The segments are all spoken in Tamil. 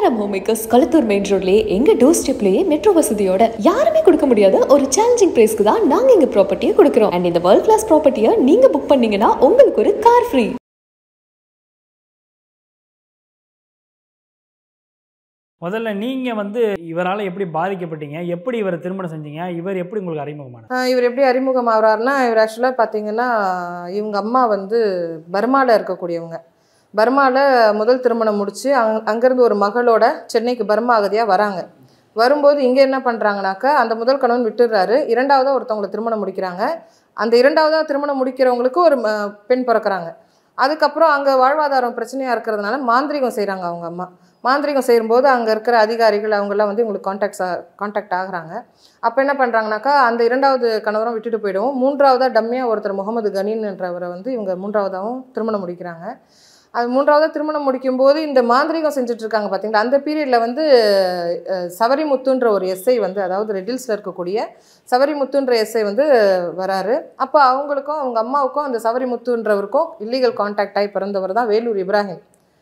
RRM home makers Kalathur main ரோட்லயே எங்க டோர் ஸ்டெப்லயே மெட்ரோ வசதியோட யாருமே கொடுக்க முடியாத ஒரு சேலஞ்சிங் பிரைஸ்க்கு தான் நாங்க எங்க ப்ராப்பர்ட்டியை கொடுக்குறோம் அண்ட் இந்த வேர்ல்ட் கிளாஸ் ப்ராப்பர்ட்டியை நீங்க புக் பண்ணீங்கன்னா உங்களுக்கு ஒரு கார் ஃப்ரீ முதல்ல நீங்க வந்து இவரால எப்படி பாதிக்கப்பட்டீங்க எப்படி இவரை திருமணம் செஞ்சீங்க இவர் எப்படி உங்களுக்கு அறிமுகமான ஆஹ் இவர் எப்படி அறிமுகம் ஆகுறாருன்னா இவர் ஆக்சுவலாக பார்த்தீங்கன்னா இவங்க அம்மா வந்து பர்மாவில் இருக்கக்கூடியவங்க பர்மாவில் முதல் திருமணம் முடித்து அங் அங்கேருந்து ஒரு மகளோட சென்னைக்கு பர்மா அகதியாக வராங்க வரும்போது இங்கே என்ன பண்ணுறாங்கனாக்கா அந்த முதல் கணவன் விட்டுடுறாரு இரண்டாவதாக ஒருத்தவங்களை திருமணம் முடிக்கிறாங்க அந்த இரண்டாவதாக திருமணம் முடிக்கிறவங்களுக்கு ஒரு ம- பெண் பிறக்கறாங்க அதுக்கப்புறம் அங்கே வாழ்வாதாரம் பிரச்சனையாக இருக்கிறதுனால மாந்திரிகம் செய்கிறாங்க அவங்க அம்மா மாந்திரிகம் செய்யும்போது அங்கே இருக்கிற அதிகாரிகள் அவங்கெல்லாம் வந்து இவங்களுக்கு காண்டாக்ட்ஸ் காண்டாக்ட் ஆகுறாங்க அப்போ என்ன பண்ணுறாங்கனாக்கா அந்த இரண்டாவது கணவரும் விட்டுட்டு போயிடுவோம் மூன்றாவதாக டம்மியாக ஒருத்தர் முகமது கனீன்ன்றவரை வந்து இவங்க மூன்றாவதாகவும் திருமணம் முடிக்கிறாங்க அது மூன்றாவதாக திருமணம் முடிக்கும்போது இந்த மாந்திரிகம் செஞ்சுட்டு இருக்காங்க பார்த்தீங்களா அந்த பீரியடில் வந்து அஹ், சவரிமுத்துன்ற ஒரு எஸ்ஐ வந்து அதாவது ரெட்டில்ஸில் இருக்கக்கூடிய சவரிமுத்துன்ற எஸ்ஐ வந்து வராரு அப்போ அவங்களுக்கும் அவங்க அம்மாவுக்கும் அந்த சவரிமுத்துன்றவருக்கும் இல்லீகல் கான்டாக்ட் ஆகி பிறந்தவர் தான் வேலூர் இப்ராஹிம்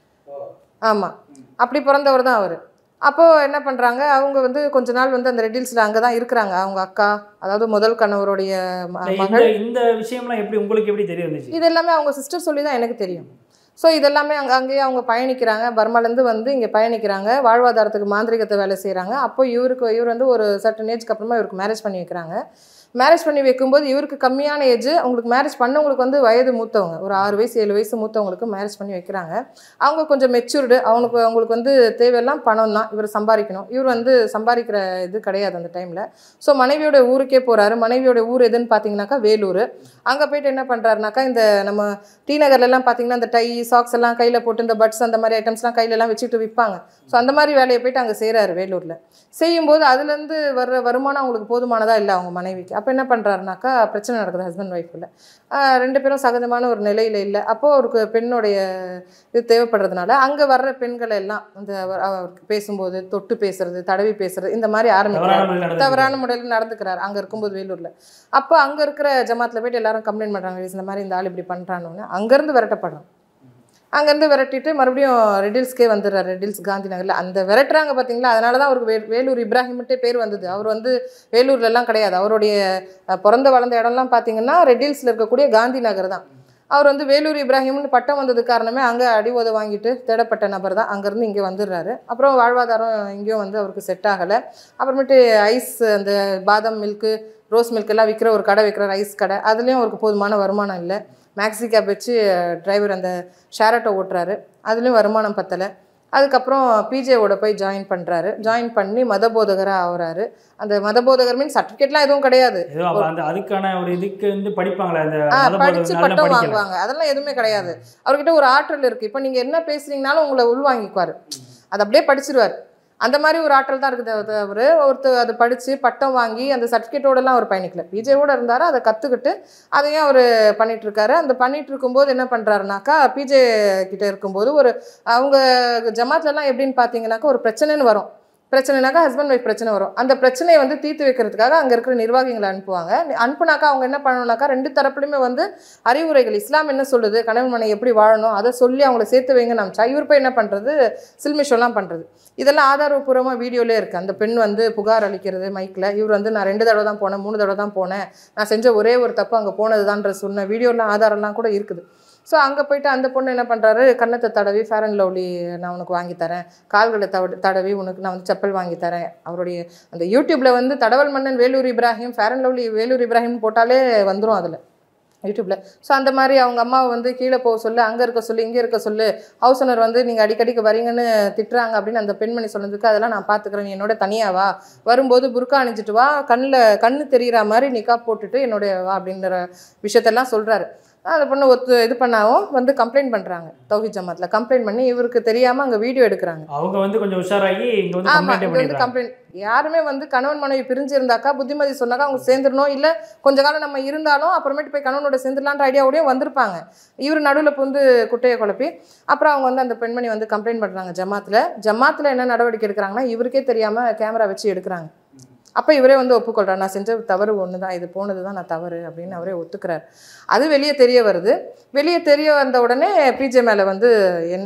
ஆமாம் அப்படி பிறந்தவர் தான் அவர் அப்போது என்ன பண்ணுறாங்க அவங்க வந்து கொஞ்ச நாள் வந்து அந்த ரெட்டில்ஸில் அங்கே தான் இருக்கிறாங்க அவங்க அக்கா அதாவது முதல் கணவருடைய ம- இந்த மகள் இந்த விஷயம்லாம் எப்படி உங்களுக்கு எப்படி தெரிய வந்துச்சு இது எல்லாமே அவங்க சிஸ்டர் சொல்லி தான் எனக்கு தெரியும் ஸோ இதெல்லாமே அங்கே அங்கேயே அவங்க பயணிக்கிறாங்க பர்மாலேருந்து வந்து இங்கே பயணிக்கிறாங்க வாழ்வாதாரத்துக்கு மாந்திரிகத்தை வேலை செய்கிறாங்க அப்போ இவருக்கு இவர் வந்து ஒரு சர்டன் ஏஜ்க்கு அப்புறமா இவருக்கு மேரேஜ் பண்ணி வைக்கிறாங்க மேரேஜ் பண்ணி வைக்கும்போது இவருக்கு கம்மியான ஏஜ் அவங்களுக்கு மேரேஜ் பண்ணவங்களுக்கு வந்து வயது மூத்தவங்க ஒரு ஆறு வயசு ஏழு வயசு மூத்தவங்களுக்கு மேரேஜ் பண்ணி வைக்கிறாங்க அவங்க கொஞ்சம் மெச்சூர்டு அவனுக்கு அவங்களுக்கு வந்து தேவையெல்லாம் பணம் தான் இவர் சம்பாதிக்கணும் இவர் வந்து சம்பாதிக்கிற இது கிடையாது அந்த டைமில் ஸோ மனைவியோட ஊருக்கே போகிறாரு மனைவியோட ஊர் எதுன்னு பார்த்தீங்கன்னாக்கா வேலூர் அங்கே போயிட்டு என்ன பண்ணுறாருனாக்கா இந்த நம்ம டி நகர்லலாம் பார்த்தீங்கன்னா இந்த டை சாக்ஸ் எல்லாம் கையில் போட்டு இந்த பட்ஸ் அந்த மாதிரி ஐட்டம்ஸ்லாம் கையிலலாம் வச்சுட்டு விற்பாங்க ஸோ அந்த மாதிரி வேலையை போயிட்டு அங்கே செய்கிறாரு வேலூரில் செய்யும்போது அதுலேருந்து வர்ற வருமானம் அவங்களுக்கு போதுமானதாக இல்லை அவங்க மனைவிக்கு அப்போ என்ன பண்ணுறாருனாக்கா பிரச்சனை நடக்குது ஹஸ்பண்ட் ஒய்ஃபில் ரெண்டு பேரும் சகஜமான ஒரு நிலையில் இல்லை அப்போது அவருக்கு பெண்ணுடைய இது தேவைப்படுறதுனால அங்கே வர்ற பெண்களை எல்லாம் இந்த அவர் அவருக்கு பேசும்போது தொட்டு பேசுறது தடவி பேசுறது இந்த மாதிரி தவறான ஆரம்பிக்கிறார் முறையில் நடந்தது. தவறான முறையில் நடந்துக்கிறார் அங்கே இருக்கும்போது வேலூரில் அப்போ அங்கே இருக்கிற ஜமாத்தில் போயிட்டு எல்லாரும் கம்ப்ளைண்ட் பண்ணுறாங்க இந்த மாதிரி இந்த ஆள் இப்படி பண்ணுறான்னு அங்கேருந்து விரட்டப்படுறோம் அங்கேருந்து விரட்டிட்டு மறுபடியும் ரெட்டில்ஸ்க்கே வந்துடுறாரு ரெட்டில்ஸ் காந்தி நகரில் அந்த விரட்டுறாங்க பார்த்தீங்களா அதனால தான் அவருக்கு வே வேலூர் இப்ராஹிம்ட்டே பேர் வந்தது அவர் வந்து வேலூர்லலாம் கிடையாது அவருடைய அஹ், பிறந்த வளர்ந்த இடம்லாம் பார்த்தீங்கன்னா ரெட்டில்ஸில் இருக்கக்கூடிய காந்தி நகர் தான் அவர் வந்து வேலூர் இப்ராஹிம்னு பட்டம் வந்தது காரணமே அங்கே அடி உத வாங்கிட்டு தேடப்பட்ட நபர் தான் அங்கேருந்து இங்கே வந்துடுறாரு அப்புறம் வாழ்வாதாரம் இங்கேயும் வந்து அவருக்கு செட் ஆகலை அப்புறமேட்டு ஐஸ் அந்த பாதாம் மில்க்கு ரோஸ் மில்க் எல்லாம் விற்கிற ஒரு கடை விற்கிற ஐஸ் கடை அதுலேயும் அவருக்கு போதுமான வருமானம் இல்லை மேக்ஸி கேப் வச்சு டிரைவர் அந்த ஷேரட்டோ ஓட்டுறாரு அதுலேயும் வருமானம் பத்தலை அதுக்கப்புறம் பிஜேவோட போய் ஜாயின் பண்ணுறாரு ஜாயின் பண்ணி மதபோதகராக ஆகுறாரு அந்த மதபோதகர் மீன் சர்டிஃபிகேட்லாம் எதுவும் கிடையாது ஏதோ அப்ப அந்த அதுக்கான ஒரு இதுக்கு வந்து படிப்பாங்களே அந்த ஆ மதபோதனை படிச்சு அதெல்லாம் பட்டம் படிக்கல. வாங்குவாங்க அதெல்லாம் எதுவுமே கிடையாது அவர்கிட்ட ஒரு ஆற்றல் இருக்கு இப்போ நீங்க என்ன பேசுறீங்கனாலும் உங்களை உள்வாங்கிக்குவாரு அது அப்படியே படிச்சிருவார் அந்த மாதிரி ஒரு ஆற்றல் தான் இருக்குது அது அவர் ஒருத்தர் அதை படித்து பட்டம் வாங்கி அந்த சர்டிஃபிகேட்டோடலாம் அவர் பயணிக்கல பிஜேவோட இருந்தார் அதை கற்றுக்கிட்டு அதையும் அவர் பண்ணிட்டு இருக்காரு அந்த பண்ணிட்டு இருக்கும்போது என்ன பண்ணுறாருனாக்கா பிஜே கிட்ட இருக்கும்போது ஒரு அவங்க ஜமாத்லலாம் எப்படின்னு பார்த்தீங்கன்னாக்கா ஒரு பிரச்சனைன்னு வரும் பிரச்சனைனாக்கா ஹஸ்பண்ட் ஒய்ஃப் பிரச்சனை வரும் அந்த பிரச்சனையை வந்து தீர்த்து வைக்கிறதுக்காக அங்கே இருக்கிற நிர்வாகிகளை அனுப்புவாங்க அனுப்புனாக்கா அவங்க என்ன பண்ணணும்னாக்கா ரெண்டு தரப்புலையுமே வந்து அறிவுரைகள் இஸ்லாம் என்ன சொல்லுது கணவன் மனை எப்படி வாழணும் அதை சொல்லி அவங்கள சேர்த்து வைங்க நம்பிச்சா இவர் போய் என்ன பண்ணுறது சில்மிஷம்லாம் பண்ணுறது இதெல்லாம் ஆதாரபூர்வமாக வீடியோலே இருக்குது அந்த பெண் வந்து புகார் அளிக்கிறது மைக்கில் இவர் வந்து நான் ரெண்டு தடவை தான் போனேன் மூணு தடவை தான் போனேன் நான் செஞ்ச ஒரே ஒரு தப்பு அங்கே போனதுதான்ற சொன்ன வீடியோலாம் ஆதாரம்லாம் கூட இருக்குது ஸோ அங்கே போயிட்டு அந்த பொண்ணு என்ன பண்ணுறாரு கன்னத்தை தடவி ஃபேர் அண்ட் லவ்லி நான் உனக்கு வாங்கி தரேன் கால்களை தவ தடவி உனக்கு நான் வந்து செப்பல் வாங்கி தரேன் அவருடைய அந்த யூடியூப்பில் வந்து தடவல் மன்னன் Vellore Ibrahim fair and lovely Vellore Ibrahim போட்டாலே வந்துடும் அதில் யூடியூப்பில் ஸோ அந்த மாதிரி அவங்க அம்மாவை வந்து கீழே போக சொல்லு அங்கே இருக்க சொல்லு இங்கே இருக்க சொல்லு ஹவுஸ் ஓனர் வந்து நீங்கள் அடிக்கடிக்கு வரீங்கன்னு திட்டுறாங்க அப்படின்னு அந்த பெண்மணி சொன்னதுக்கு அதெல்லாம் நான் பார்த்துக்கிறேன் நீ என்னோட தனியாக வா வரும்போது புர்கா அணிஞ்சிட்டு வா கண்ணில் கண்ணு தெரிகிற மாதிரி நிக்கா போட்டுட்டு என்னுடைய வா அப்படின்ற விஷயத்தெல்லாம் சொல்கிறாரு அந்த பொண்ணு ஒத்து இது பண்ணாவும் வந்து கம்ப்ளைண்ட் பண்ணுறாங்க தௌஹித் ஜமாத்தில் கம்ப்ளைண்ட் பண்ணி இவருக்கு தெரியாமல் அங்கே வீடியோ எடுக்கிறாங்க அவங்க வந்து கொஞ்சம் உஷாராகி இங்க வந்து ஆமா கம்ப்ளைண்ட் இது வந்து பண்ணிடுறாங்க கம்ப்ளைண்ட் யாருமே வந்து கணவன் மனைவி பிரிஞ்சிருந்தாக்கா புத்திமதி சொன்னாக்கா அவங்க சேர்ந்துடணும் இல்லை கொஞ்ச காலம் நம்ம இருந்தாலும் அப்புறமேட்டு போய் கணவனோட சேர்ந்துடலான்ற ஐடியாவோடய வந்திருப்பாங்க இவர் நடுவில் புந்து குட்டையை குழப்பி அப்புறம் அவங்க வந்து அந்த பெண்மணி வந்து கம்ப்ளைண்ட் பண்ணுறாங்க ஜமாத்தில் ஜமாத்தில் என்ன நடவடிக்கை எடுக்கிறாங்கன்னா இவருக்கே தெரியாமல் கேமரா வச்சு எடுக்கிறாங்க அப்போ இவரே வந்து ஒப்புக்கொள்றார் நான் செஞ்ச தவறு ஒன்று தான் இது போனது தான் நான் தவறு அப்படின்னு அவரே ஒத்துக்கிறார் அது வெளியே தெரிய வருது வெளியே தெரிய வந்த உடனே பிஜே மேலே வந்து என்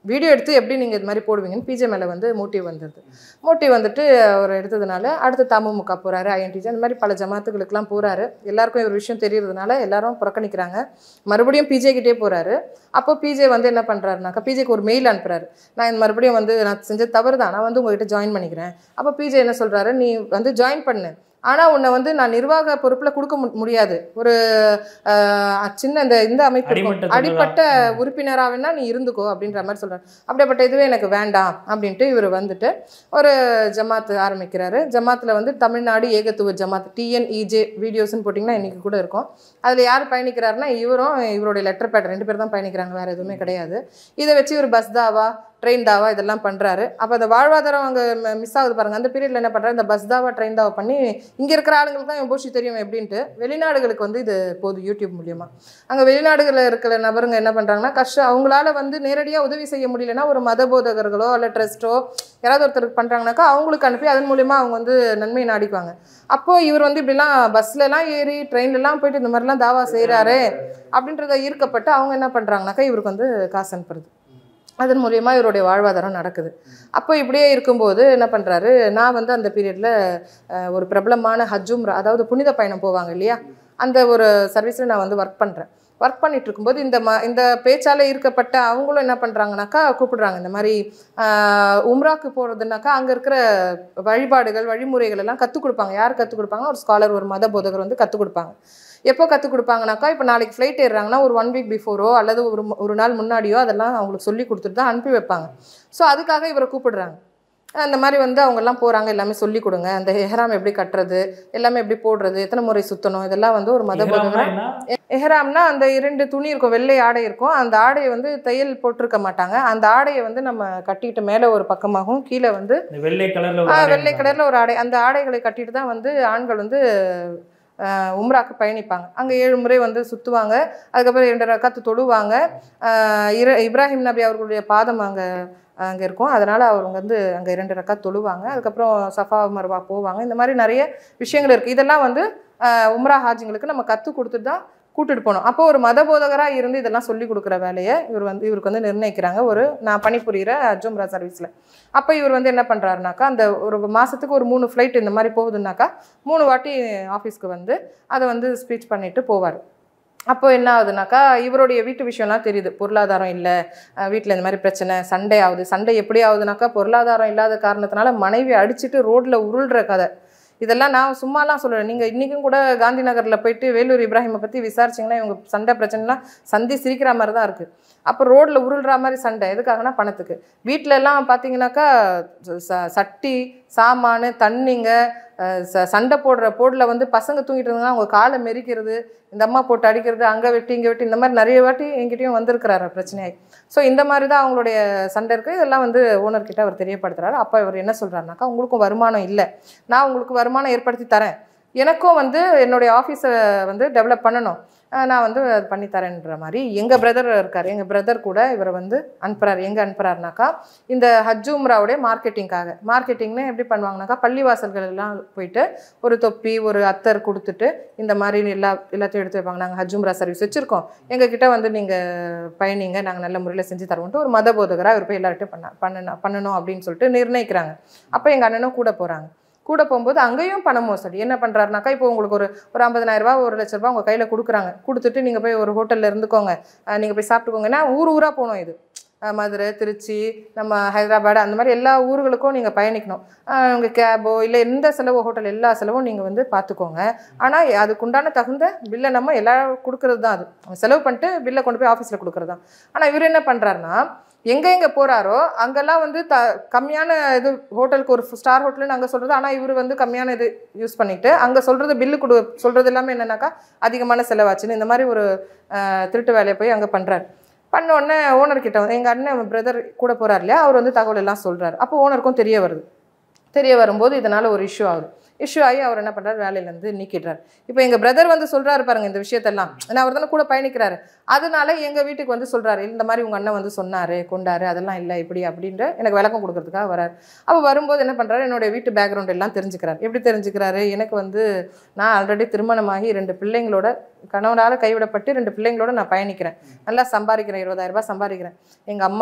வீடியோ எடுத்து எப்படி நீங்கள் இது மாதிரி போடுவீங்கன்னு பிஜே மேலே வந்து மோட்டிவ் வந்துடுது மோட்டிவ் வந்துட்டு அவர் எடுத்ததுனால அடுத்து தமுமுக போகிறாரு ஐஎன்டிஜி அந்த மாதிரி பல ஜமாத்துகளுக்கெல்லாம் போகிறாரு எல்லாருக்கும் ஒரு விஷயம் தெரியறதுனால எல்லாரும் புறக்கணிக்கிறாங்க மறுபடியும் பிஜே கிட்டே போகிறாரு அப்போ பிஜே வந்து என்ன பண்ணுறாருனாக்கா பிஜேக்கு ஒரு மெயில் அனுப்புறாரு நான் இந்த மறுபடியும் வந்து நான் செஞ்ச தவறு தான் நான் வந்து உங்ககிட்ட ஜாயின் பண்ணிக்கிறேன் அப்போ பிஜே என்ன சொல்கிறாரு நீ வந்து ஜாயின் பண்ணு ஆனால் உன்னை வந்து நான் நிர்வாக பொறுப்பில் கொடுக்க மு- முடியாது ஒரு ஆஹ், சின்ன இந்த இந்த அமைப்பு இருக்கும். அடிமட்ட அடிப்பட்ட உறுப்பினராக வேணா நீ இருந்துக்கோ அப்படின்ற மாதிரி சொல்கிறார் அப்படிப்பட்ட இதுவே எனக்கு வேண்டாம் அப்படின்ட்டு இவர் வந்துட்டு ஒரு ஜமாத் ஆரம்பிக்கிறாரு ஜமாத்தில் வந்து தமிழ்நாடு ஏகத்துவ ஜமாத் டிஎன்இஜே வீடியோஸ்னு போட்டிங்கன்னா இன்றைக்கி கூட இருக்கும் அதில் யார் பயணிக்கிறாருன்னா இவரும் இவருடைய லெட்டர் பேட் ரெண்டு பேர் தான் பயணிக்கிறாங்க வேறு எதுவுமே கிடையாது இதை வச்சு இவர் பஸ் தாவா ட்ரெயின் தாவா இதெல்லாம் பண்ணுறாரு அப்போ அந்த வாழ்வாதாரம் அங்கே மிஸ் ஆகுது பாருங்க அந்த பீரியடில் என்ன பண்ணுறாரு இந்த பஸ் தாவா ட்ரெயின் தாவா பண்ணி இங்கே இருக்கிற ஆளுங்களுக்கு தான் போஷி தெரியும் எப்படின்ட்டு வெளிநாடுகளுக்கு வந்து இது போகுது யூடியூப் மூலியமா அங்கே வெளிநாடுகளில் இருக்கிற நபருங்க என்ன பண்ணுறாங்கன்னா கஷ்டம் அவங்களால வந்து நேரடியாக உதவி செய்ய முடியலன்னா ஒரு மத போதகர்களோ இல்லை ட்ரஸ்ட்டோ யாராவது ஒருத்தருக்கு பண்ணுறாங்கனாக்கா அவங்களுக்கு அனுப்பி அதன் மூலியமா அவங்க வந்து நன்மை நாடிக்குவாங்க அப்போது இவர் வந்து இப்படிலாம் பஸ்லலாம் ஏறி ட்ரெயின்லலாம் போயிட்டு இந்த மாதிரிலாம் தாவா செய்கிறாரு அப்படின்றத ஈர்க்கப்பட்டு அவங்க என்ன பண்ணுறாங்கனாக்கா இவருக்கு வந்து காசு அனுப்புறது அதன் மூலியமாக இவருடைய வாழ்வாதாரம் நடக்குது அப்போ இப்படியே இருக்கும்போது என்ன பண்ணுறாரு நான் வந்து அந்த பீரியடில் ஒரு பிரபலமான ஹஜ்ஜும்ரா அதாவது புனித பயணம் போவாங்க இல்லையா அந்த ஒரு சர்வீஸில் நான் வந்து ஒர்க் பண்ணுறேன் ஒர்க் பண்ணிட்டு இருக்கும்போது இந்த ம இந்த பேச்சால் ஈர்க்கப்பட்ட அவங்களும் என்ன பண்ணுறாங்கனாக்கா கூப்பிடுறாங்க இந்த மாதிரி ஆஹ், உம்ராக்கு போகிறதுனாக்கா அங்கே இருக்கிற வழிபாடுகள் வழிமுறைகள் எல்லாம் கற்றுக் கொடுப்பாங்க யார் கற்றுக் கொடுப்பாங்கன்னா ஒரு ஸ்காலர் ஒரு மத போதகர் வந்து கற்றுக் கொடுப்பாங்க எப்போ கற்றுக் கொடுப்பாங்கனாக்கா இப்போ நாளைக்கு ஃப்ளைட் ஏறுறாங்கன்னா ஒரு ஒன் வீக் பிஃபோரோ அல்லது ஒரு மு- ஒரு நாள் முன்னாடியோ அதெல்லாம் அவங்களுக்கு சொல்லி கொடுத்துட்டு தான் அனுப்பி வைப்பாங்க ஸோ அதுக்காக இவரை கூப்பிடுறாங்க அந்த மாதிரி வந்து அவங்கெல்லாம் போகிறாங்க எல்லாமே சொல்லி கொடுங்க அந்த எஹ்ராம் எப்படி கட்டுறது எல்லாமே எப்படி போடுறது எத்தனை முறை சுற்றணும் இதெல்லாம் வந்து ஒரு மத இஹ்ராம்னா போதகர் என்ன? எஹ்ராம்னா அந்த இரண்டு துணி இருக்கும் வெள்ளை ஆடை இருக்கும் அந்த ஆடையை வந்து தையல் போட்டிருக்க மாட்டாங்க அந்த ஆடையை வந்து நம்ம கட்டிட்டு மேலே ஒரு பக்கமாகவும் கீழே வந்து இந்த வெள்ளை கலர்ல ஒரு ஆ, ஆடை வெள்ளை இருக்கும். கலரில் ஒரு ஆடை அந்த ஆடைகளை கட்டிட்டு தான் வந்து ஆண்கள் வந்து ஆஹ், உம்ராக்கு பயணிப்பாங்க அங்கே ஏழு முறை வந்து சுற்றுவாங்க அதுக்கப்புறம் இரண்டு ரக்காத்து தொழுவாங்க ஆஹ், இர இப்ராஹிம் நபி அவர்களுடைய பாதம் அங்கே அங்கே இருக்கும் அதனால் அவங்க வந்து அங்கே இரண்டு ரக்காத் தொழுவாங்க அதுக்கப்புறம் சஃபா மர்வா போவாங்க இந்த மாதிரி நிறைய விஷயங்கள் இருக்குது இதெல்லாம் வந்து ஆஹ், உம்ரா ஹாஜிங்களுக்கு நம்ம கற்றுக் கொடுத்துட்டு தான் கூட்டிட்டு போகணும் அப்போ ஒரு மத போதகராக இருந்து இதெல்லாம் சொல்லி கொடுக்குற வேலையை இவர் வந்து இவருக்கு வந்து நிர்ணயிக்கிறாங்க ஒரு நான் பணிபுரிகிற அஜும்ரா சர்வீஸில் அப்போ இவர் வந்து என்ன பண்ணுறாருனாக்கா அந்த ஒரு மாதத்துக்கு ஒரு மூணு ஃப்ளைட் இந்த மாதிரி போகுதுன்னாக்கா மூணு வாட்டி ஆஃபீஸ்க்கு வந்து அதை வந்து ஸ்பீச் பண்ணிட்டு போவார் அப்போ என்ன ஆகுதுனாக்கா இவருடைய வீட்டு விஷயம்லாம் தெரியுது பொருளாதாரம் இல்லை வீட்டில் இந்த மாதிரி பிரச்சனை சண்டை ஆகுது சண்டை எப்படி ஆகுதுனாக்கா பொருளாதாரம் இல்லாத காரணத்தினால மனைவி அடிச்சிட்டு ரோட்டில் உருள்ற கதை இதெல்லாம் நான் சும்மாலாம் சொல்லலை நீங்கள் இன்றைக்கும் கூட காந்தி நகரில் போயிட்டு வேலூர் இப்ராஹிமை பற்றி விசாரிச்சிங்கன்னா இவங்க சண்டை பிரச்சனைலாம் சந்தி சிரிக்கிற மாதிரி தான் இருக்குது அப்போ ரோட்டில் உருள்ற மாதிரி சண்டை எதுக்காகனா பணத்துக்கு வீட்டில எல்லாம் பார்த்தீங்கன்னாக்கா ச- சட்டி சாமான் தண்ணிங்க அஹ் ச- சண்டை போடுற போடில் வந்து பசங்க தூங்கிட்டு இருந்தாங்கன்னா அவங்க காலை மெரிக்கிறது இந்த அம்மா போட்டு அடிக்கிறது அங்கே வெட்டி இங்கே வெட்டி இந்த மாதிரி நிறைய வாட்டி எங்கிட்டயும் வந்திருக்கிறாரு பிரச்சனையாகி ஸோ இந்த மாதிரி தான் அவங்களுடைய சண்டை இருக்குது இதெல்லாம் வந்து ஓனர்கிட்ட அவர் தெரியப்படுத்துறாரு அப்போ அவர் என்ன சொல்கிறாருனாக்கா உங்களுக்கும் வருமானம் இல்லை நான் உங்களுக்கு வருமானம் ஏற்படுத்தி தரேன் எனக்கும் வந்து என்னுடைய ஆஃபீஸை வந்து டெவலப் பண்ணணும் அஹ் நான் வந்து அது பண்ணி தரேன்ற மாதிரி எங்கள் பிரதர் இருக்கார் எங்கள் பிரதர் கூட இவரை வந்து அனுப்புறாரு எங்கே அனுப்புறாருனாக்கா இந்த ஹஜ் உம்ராவுடைய மார்க்கெட்டிங்காக மார்க்கெட்டிங்னு எப்படி பண்ணுவாங்கனாக்கா பள்ளிவாசல்கள் எல்லாம் போயிட்டு ஒரு தொப்பி ஒரு அத்தர் கொடுத்துட்டு இந்த மாதிரி எல்லா எல்லாத்தையும் எடுத்து வைப்பாங்க நாங்கள் ஹஜ் உம்ரா சர்வீஸ் வச்சுருக்கோம் எங்ககிட்ட வந்து நீங்கள் பயணிங்க நாங்கள் நல்ல முறையில் செஞ்சு தருவோம்ட்டு ஒரு மத போதகராக இவர் போய் எல்லார்ட்டையும் பண்ண பண்ணணும் பண்ணணும் அப்படின்னு சொல்லிட்டு நிர்ணயிக்கிறாங்க அப்போ எங்கள் அண்ணனும் கூட போகிறாங்க கூட போகும்போது அங்கேயும் பண மோசடி என்ன பண்ணுறாருனாக்கா இப்போ உங்களுக்கு ஒரு ஒரு ஐம்பதனாயிரம் ரூபாய் ஒரு லட்ச ரூபாய் உங்கள் கையில் கொடுக்குறாங்க கொடுத்துட்டு நீங்கள் போய் ஒரு ஹோட்டலில் இருந்துக்கோங்க நீங்கள் போய் சாப்பிட்டுக்கோங்கன்னா ஊர் ஊராக போகணும் இது அஹ் மதுரை திருச்சி நம்ம ஹைதராபாத் அந்த மாதிரி எல்லா ஊர்களுக்கும் நீங்கள் பயணிக்கணும் அஹ் உங்கள் கேபோ இல்லை எந்த செலவோ ஹோட்டல் எல்லா செலவும் நீங்கள் வந்து பார்த்துக்கோங்க ஆனால் அதுக்குண்டான தகுந்த பில்லை நம்ம எல்லாரும் கொடுக்கறது தான் அது செலவு பண்ணிட்டு பில்லை கொண்டு போய் ஆஃபீஸில் கொடுக்கறது தான் ஆனால் இவர் என்ன பண்ணுறாருன்னா எங்கே எங்கே போகிறாரோ அங்கெல்லாம் வந்து த கம்மியான இது ஹோட்டலுக்கு ஒரு ஸ்டார் ஹோட்டல்னு அங்கே சொல்கிறது ஆனால் இவர் வந்து கம்மியான இது யூஸ் பண்ணிட்டு அங்கே சொல்கிறது பில்லு கொடு சொல்கிறது எல்லாமே என்னன்னாக்கா அதிகமான செலவாச்சுன்னு இந்த மாதிரி ஒரு அஹ், திருட்டு வேலையை போய் அங்கே பண்ணுறாரு பண்ண உடனே ஓனர்கிட்ட வந்து எங்கள் அண்ணன் பிரதர் கூட போகிறார் இல்லையா அவர் வந்து தகவல் எல்லாம் சொல்கிறாரு அப்போ ஓனருக்கும் தெரிய வருது தெரிய வரும்போது இதனால் ஒரு இஷ்யூ ஆகுது இஷ்யூ ஆகி அவர் என்ன பண்ணுறாரு வேலையிலேருந்து நீக்கிடுறாரு இப்போ எங்கள் பிரதர் வந்து சொல்கிறாரு பாருங்க இந்த விஷயத்தெல்லாம் ஏன்னா அவர் தானே கூட பயணிக்கிறாரு அதனால எங்கள் வீட்டுக்கு வந்து சொல்கிறாரு இந்த மாதிரி உங்கள் அண்ணன் வந்து சொன்னார் கொண்டாரு அதெல்லாம் இல்லை இப்படி அப்படின்ட்டு எனக்கு விளக்கம் கொடுக்கறதுக்காக வராரு அப்போ வரும்போது என்ன பண்ணுறாரு என்னுடைய வீட்டு பேக்ரவுண்ட் எல்லாம் தெரிஞ்சுக்கிறாரு எப்படி தெரிஞ்சுக்கிறாரு எனக்கு வந்து நான் ஆல்ரெடி திருமணமாகி ரெண்டு பிள்ளைங்களோட கணவனால் கைவிடப்பட்டு ரெண்டு பிள்ளைங்களோட நான் பயணிக்கிறேன் நல்லா சம்பாதிக்கிறேன் இருபதாயிரம் ரூபாய் சம்பாதிக்கிறேன் எங்கள் அம்மா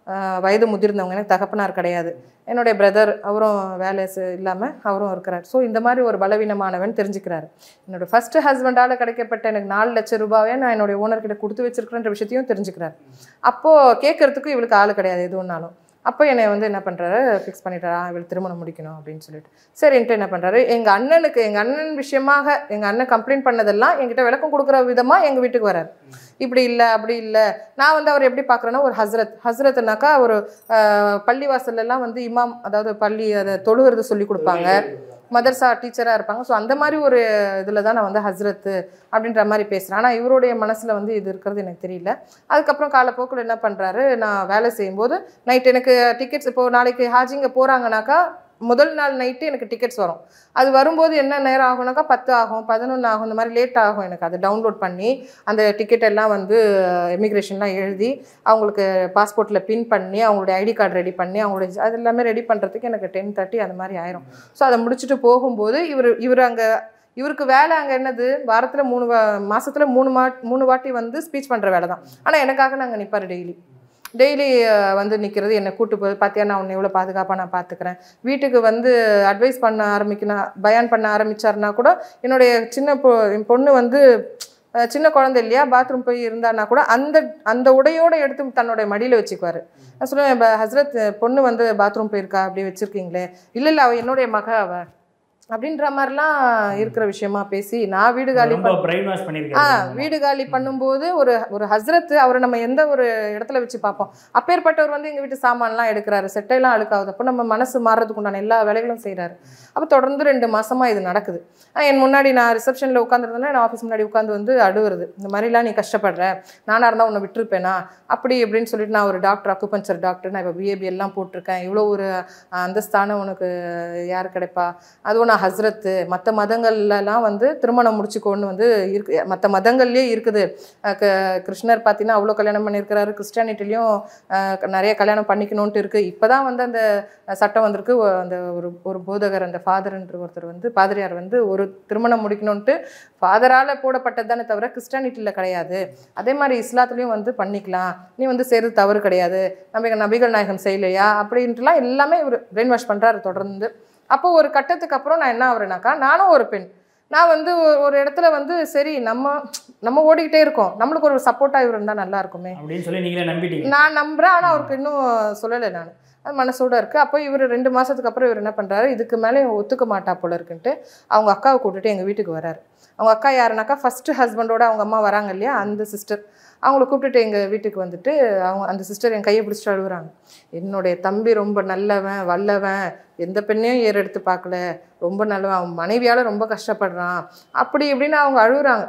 ஆஹ் வயது முதிர்ந்தவங்க எனக்கு தகப்பனார் கிடையாது என்னுடைய பிரதர் அவரும் வேலை இல்லாமல் அவரும் இருக்கிறார் ஸோ இந்த மாதிரி ஒரு பலவீனமானவன் தெரிஞ்சுக்கிறாரு என்னோட ஃபர்ஸ்ட் ஹஸ்பண்டால் கிடைக்கப்பட்ட எனக்கு நாலு லட்சம் ரூபாவே நான் என்னுடைய ஓனர்கிட்ட கொடுத்து வச்சிருக்கிறேன்ற விஷயத்தையும் தெரிஞ்சுக்கிறார் அப்போது கேட்கறதுக்கும் இவளுக்கு ஆள் கிடையாது எதுவும்னாலும் அப்போ என்னை வந்து என்ன பண்ணுறாரு ஃபிக்ஸ் பண்ணிட்டாரா இவள் திருமணம் முடிக்கணும் அப்படின்னு சொல்லிட்டு சரின்ட்டு என்ன பண்ணுறாரு எங்கள் அண்ணனுக்கு எங்கள் அண்ணன் விஷயமாக எங்கள் அண்ணன் கம்ப்ளைண்ட் பண்ணதெல்லாம் என்கிட்ட விளக்கம் கொடுக்குற விதமாக எங்கள் வீட்டுக்கு வராரு இப்படி இல்லை அப்படி இல்லை நான் வந்து அவர் எப்படி பார்க்குறேன்னா ஒரு ஹஸ்ரத் ஹஸ்ரத்னாக்கா ஒரு ஆஹ், பள்ளிவாசல்ல எல்லாம் வந்து இமாம் அதாவது பள்ளி அதை தொழுகிறது சொல்லி கொடுப்பாங்க மதர்சா டீச்சராக இருப்பாங்க ஸோ அந்த மாதிரி ஒரு இதில் தான் நான் வந்து ஹஸ்ரத்து அப்படின்ற மாதிரி பேசுகிறேன் ஆனால் இவருடைய மனசில் வந்து இது இருக்கிறது எனக்கு தெரியல அதுக்கப்புறம் காலப்போக்கில் என்ன பண்ணுறாரு நான் வேலை செய்யும்போது நைட் எனக்கு டிக்கெட்ஸ் இப்போ நாளைக்கு ஹாஜிங்க போகிறாங்கனாக்கா முதல் நாள் நைட்டு எனக்கு டிக்கெட்ஸ் வரும் அது வரும்போது என்ன நேரம் ஆகும்னாக்கா பத்து ஆகும் பதினொன்று ஆகும் இந்த மாதிரி லேட் ஆகும் எனக்கு அதை டவுன்லோட் பண்ணி அந்த டிக்கெட் எல்லாம் வந்து இமிக்ரேஷன்லாம் எழுதி அவங்களுக்கு பாஸ்போர்ட்டில் பின் பண்ணி அவங்களுடைய ஐடி கார்டு ரெடி பண்ணி அவங்களுடைய அது எல்லாமே ரெடி பண்ணுறதுக்கு எனக்கு டென் தேர்ட்டி அந்த மாதிரி ஆயிரும் ஸோ அதை முடிச்சுட்டு போகும்போது இவர் இவர் அங்கே இவருக்கு வேலை அங்கே என்னது வாரத்தில் மூணு வா மாதத்தில் மூணு மா மூணு வாட்டி வந்து ஸ்பீச் பண்ணுற வேலை தான் ஆனால் எனக்காக நாங்கள் நிற்பார் டெய்லி டெய்லி வந்து நிற்கிறது என்னை கூட்டு போய் பார்த்தியா நான் உன்னை எவ்வளோ பாதுகாப்பாக நான் பார்த்துக்கிறேன் வீட்டுக்கு வந்து அட்வைஸ் பண்ண ஆரம்பிக்கணும் பயான் பண்ண ஆரம்பிச்சாருனா கூட என்னுடைய சின்ன பொ என் பொண்ணு வந்து அஹ், சின்ன குழந்தை இல்லையா பாத்ரூம் போய் இருந்தான்னா கூட அந்த அந்த உடையோட எடுத்து தன்னுடைய மடியில் வச்சுக்குவார் நான் சொல்லுவேன் "இப்ப ஹஸ்ரத் பொண்ணு வந்து பாத்ரூம் போயிருக்கா அப்படி வச்சுருக்கீங்களே இல்லை இல்லை அவள் என்னுடைய மக அவ அப்படின்ற மாதிரிலாம் இருக்கிற விஷயமா பேசி நான் வீடு காலி ரொம்ப பண்ண பிரெயின் வாஷ் ஆ பண்ணியிருக்காரு வீடு காலி பண்ணும்போது ஒரு ஒரு ஹஸ்ரத் அவரை நம்ம எந்த ஒரு இடத்துல வச்சு பார்ப்போம் அப்பேற்பட்டவர் வந்து எங்கள் வீட்டு சாமான்லாம் எடுக்கிறாரு செட்டையெல்லாம் அழுக்காகுது அப்போ நம்ம மனசு மாறுறதுக்கு உண்டான எல்லா வேலைகளும் செய்கிறாரு அப்போ தொடர்ந்து ரெண்டு மாசமா இது நடக்குது ஆ, என் முன்னாடி நான் ரிசப்ஷனில் உட்காந்துருந்தேன்னா நான் ஆஃபீஸ் முன்னாடி உட்காந்து வந்து அழுவுறது இந்த மாதிரிலாம் நீ கஷ்டப்படுற நானாக இருந்தால் உன்னை விட்டுருப்பேனா அப்படி இப்படின்னு சொல்லிட்டு நான் ஒரு டாக்டர் அக்குபஞ்சர் டாக்டர் நான் இப்போ பிஏபி எல்லாம் போட்டிருக்கேன் இவ்வளோ ஒரு அஹ், அந்தஸ்தான உனக்கு யார் கிடைப்பா அதுவும் நான் ஹஸ்ரத்து மற்ற மதங்கள்லாம் வந்து திருமணம் முடிச்சுக்கோன்னு வந்து இருக்கு மற்ற மதங்கள்லேயே இருக்குது அஹ் க- கிருஷ்ணர் பார்த்தீங்கன்னா அவ்வளோ கல்யாணம் பண்ணியிருக்கிறாரு கிறிஸ்டியானிட்டிலையும் நிறைய கல்யாணம் பண்ணிக்கணுன்ட்டு இருக்குது இப்போ தான் வந்து அந்த சட்டம் வந்திருக்கு ஒ- அந்த ஒரு ஒரு போதகர் அந்த ஃபாதர்ன்ற ஒருத்தர் வந்து பாதிரியார் வந்து ஒரு திருமணம் முடிக்கணுன்ட்டு ஃபாதரால் போடப்பட்டது தானே தவிர கிறிஸ்டானிட்டியில் கிடையாது அதே மாதிரி இஸ்லாத்துலேயும் வந்து பண்ணிக்கலாம் நீ வந்து செய்கிறது தவறு கிடையாது நம்ம நபிகள் நாயகம் செய்யலையா அப்படின்ட்டுலாம் எல்லாமே இவர் பிரெயின் வாஷ் பண்ணுறாரு தொடர்ந்து அப்போ ஒரு கட்டத்துக்கு அப்புறம் நான் என்ன ஆகுறேனாக்கா நானும் ஒரு பெண் நான் வந்து ஒரு- ஒரு இடத்துல வந்து சரி நம்ம நம்ம ஓடிக்கிட்டே இருக்கோம் நம்மளுக்கு ஒரு சப்போர்ட்டாக இவர் இருந்தால் நல்லா இருக்குமே அப்படின்னு சொல்லி நீங்களே நம்பிட்டீங்க நான் நம்புறேன் ஆனால் அவருக்கு இன்னும் சொல்லலை நான் அது மனசோட இருக்குது அப்போ இவர் ரெண்டு மாதத்துக்கு அப்புறம் இவர் என்ன பண்ணுறாரு இதுக்கு மேலே இவன் ஒத்துக்க மாட்டா போல இருக்குன்ட்டு அவங்க அக்காவை கூட்டிட்டு எங்கள் வீட்டுக்கு வராரு அவங்க அக்கா யாருனாக்கா ஃபஸ்ட்டு ஹஸ்பண்டோட அவங்க அம்மா வராங்க இல்லையா அந்த சிஸ்டர் அவங்கள கூப்பிட்டுட்டு எங்கள் வீட்டுக்கு வந்துட்டு அவங்க அந்த சிஸ்டர் என் கையை பிடிச்சிட்டு அழுகுறாங்க என்னுடைய தம்பி ரொம்ப நல்லவன் வல்லவன் எந்த பெண்ணையும் ஏறு எடுத்து பார்க்கல ரொம்ப நல்லவன் அவன் மனைவியால் ரொம்ப கஷ்டப்படுறான் அப்படி இப்படின்னு அவங்க அழுகுறாங்க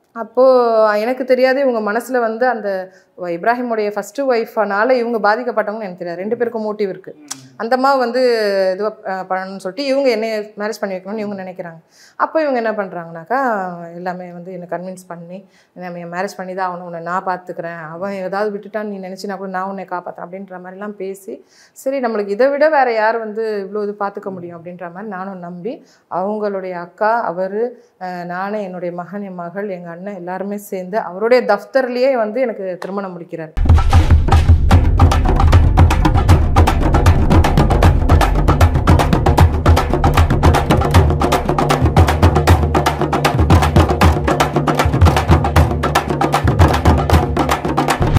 அப்போது எனக்கு தெரியாது இவங்க மனசில் வந்து அந்த வ- இப்ராஹிமுடைய ஃபஸ்ட்டு ஒய்ஃபனால இவங்க பாதிக்கப்பட்டவங்கன்னு எனக்கு தெரியாது ரெண்டு பேருக்கும் மோட்டிவ் இருக்குது அந்த அம்மா வந்து இதுவாக பண்ணணும்னு சொல்லிட்டு இவங்க என்னைய மேரேஜ் பண்ணி வைக்கணும்னு இவங்க நினைக்கிறாங்க அப்போ இவங்க என்ன பண்ணுறாங்கனாக்கா எல்லாமே வந்து என்னை கன்வின்ஸ் பண்ணி நம்ம மேரேஜ் பண்ணி தான் அவனை உன்னை நான் பார்த்துக்கிறேன் அவன் ஏதாவது விட்டுட்டான்னு நீ நினச்சினா கூட நான் உன்னை காப்பாற்றுறேன் அப்படின்ற மாதிரிலாம் பேசி சரி நம்மளுக்கு இதை விட வேறு யார் வந்து இவ்வளோ இது பார்த்துக்க முடியும் அப்படின்ற மாதிரி நானும் நம்பி அவங்களுடைய அக்கா அவர் நானே என்னுடைய மகன் என் மகள் எங்கள் அண்ணன் எல்லாருமே சேர்ந்து அவருடைய தஃப்தர்லேயே வந்து எனக்கு திருமணம் முடிக்கிறார்